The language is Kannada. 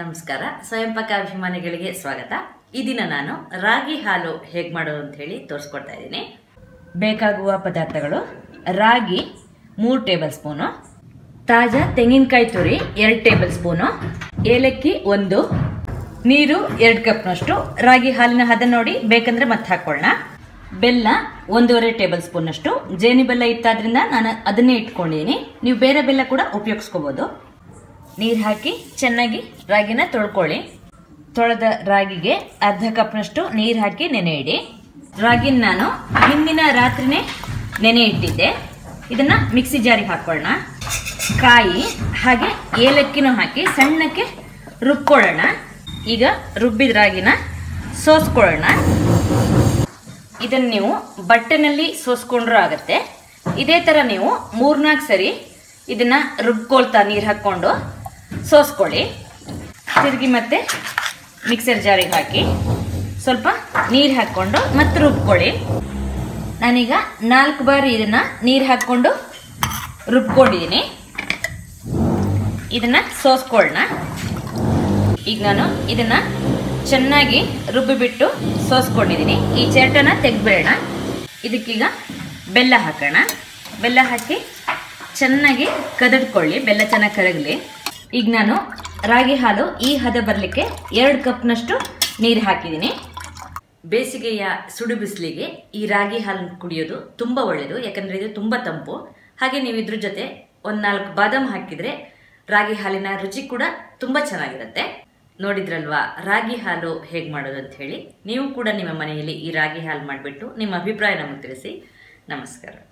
ನಮಸ್ಕಾರ ಸ್ವಯಂ ಪಾಕ ಅಭಿಮಾನಿಗಳಿಗೆ ಸ್ವಾಗತ ಈ ದಿನ ನಾನು ರಾಗಿ ಹಾಲು ಹೇಗೆ ಮಾಡೋದು ಅಂತ ಹೇಳಿ ತೋರಿಸ್ಕೊಡ್ತಾ ಇದ್ದೀನಿ ಬೇಕಾಗುವ ಪದಾರ್ಥಗಳು ರಾಗಿ ಮೂರು ಟೇಬಲ್ ಸ್ಪೂನು ತಾಜಾ ತೆಂಗಿನಕಾಯಿ ತುರಿ ಎರಡು ಟೇಬಲ್ ಸ್ಪೂನು ಏಲಕ್ಕಿ ಒಂದು ನೀರು ಎರಡು ಕಪ್ನಷ್ಟು ರಾಗಿ ಹಾಲಿನ ಹದ ನೋಡಿ ಬೇಕಂದ್ರೆ ಮತ್ತೆ ಹಾಕೊಳ್ಳೋಣ ಬೆಲ್ಲ ಒಂದೂವರೆ ಟೇಬಲ್ ಸ್ಪೂನಷ್ಟು ಜೇನಿ ಬೆಲ್ಲ ಇತ್ತಾದ್ರಿಂದ ನಾನು ಅದನ್ನೇ ಇಟ್ಕೊಂಡಿದ್ದೀನಿ ನೀವು ಬೇರೆ ಬೆಲ್ಲ ಕೂಡ ಉಪಯೋಗಿಸ್ಕೋಬೋದು ನೀರು ಹಾಕಿ ಚೆನ್ನಾಗಿ ರಾಗಿನ ತೊಳ್ಕೊಳ್ಳಿ ತೊಳೆದ ರಾಗಿಗೆ ಅರ್ಧ ಕಪ್ನಷ್ಟು ನೀರು ಹಾಕಿ ನೆನೆ ಇಡಿ ರಾಗಿನ ನಾನು ಹಿಂದಿನ ರಾತ್ರಿನೇ ನೆನೆ ಇಟ್ಟಿದ್ದೆ ಇದನ್ನ ಮಿಕ್ಸಿ ಜಾರಿಗೆ ಹಾಕೊಳ್ಳೋಣ ಕಾಯಿ ಹಾಗೆ ಏಲಕ್ಕಿನೂ ಹಾಕಿ ಸಣ್ಣಕ್ಕೆ ರುಬ್ಕೊಳ್ಳೋಣ ಈಗ ರುಬ್ಬಿದ ರಾಗಿನ ಸೋಸ್ಕೊಳ್ಳೋಣ ಇದನ್ನು ನೀವು ಬಟ್ಟೆನಲ್ಲಿ ಸೋಸ್ಕೊಂಡ್ರೂ ಆಗತ್ತೆ ಇದೇ ಥರ ನೀವು ಮೂರ್ನಾಲ್ಕು ಸರಿ ಇದನ್ನ ರುಬ್ಕೊಳ್ತಾ ನೀರು ಹಾಕ್ಕೊಂಡು ಸೋಸ್ಕೊಳ್ಳಿ ತಿರುಗಿ ಮತ್ತೆ ಮಿಕ್ಸರ್ ಜಾರಿಗೆ ಹಾಕಿ ಸ್ವಲ್ಪ ನೀರು ಹಾಕ್ಕೊಂಡು ಮತ್ತೆ ರುಬ್ಕೊಳ್ಳಿ ನಾನೀಗ ನಾಲ್ಕು ಬಾರಿ ಇದನ್ನ ನೀರು ಹಾಕ್ಕೊಂಡು ರುಬ್ಕೊಂಡಿದ್ದೀನಿ ಇದನ್ನ ಸೋಸ್ಕೊಳ್ಳೋಣ ಈಗ ನಾನು ಇದನ್ನ ಚೆನ್ನಾಗಿ ರುಬ್ಬಿಬಿಟ್ಟು ಸೋಸ್ಕೊಂಡಿದ್ದೀನಿ ಈ ಚೆರಟನ ತೆಗೆದ್ಬೇಡ ಇದಕ್ಕೀಗ ಬೆಲ್ಲ ಹಾಕೋಣ ಬೆಲ್ಲ ಹಾಕಿ ಚೆನ್ನಾಗಿ ಕದಡ್ಕೊಳ್ಳಿ ಬೆಲ್ಲ ಚೆನ್ನಾಗಿ ಕರಗಲಿ ಈಗ ನಾನು ರಾಗಿ ಹಾಲು ಈ ಹದ ಬರಲಿಕ್ಕೆ ಎರಡು ಕಪ್ನಷ್ಟು ನೀರು ಹಾಕಿದ್ದೀನಿ ಬೇಸಿಗೆಯ ಸುಡು ಬಿಸಿಲಿಗೆ ಈ ರಾಗಿ ಹಾಲು ಕುಡಿಯೋದು ತುಂಬ ಒಳ್ಳೆಯದು ಯಾಕಂದರೆ ಇದು ತುಂಬ ತಂಪು ಹಾಗೆ ನೀವು ಇದ್ರ ಜೊತೆ ಒಂದು ನಾಲ್ಕು ಬಾದಾಮ್ ಹಾಕಿದರೆ ರಾಗಿ ಹಾಲಿನ ರುಚಿ ಕೂಡ ತುಂಬ ಚೆನ್ನಾಗಿರುತ್ತೆ ನೋಡಿದ್ರಲ್ವಾ ರಾಗಿ ಹಾಲು ಹೇಗೆ ಮಾಡೋದು ಅಂತ ಹೇಳಿ ನೀವು ಕೂಡ ನಿಮ್ಮ ಮನೆಯಲ್ಲಿ ಈ ರಾಗಿ ಹಾಲು ಮಾಡಿಬಿಟ್ಟು ನಿಮ್ಮ ಅಭಿಪ್ರಾಯ ನಮಗೆ ತಿಳಿಸಿ ನಮಸ್ಕಾರ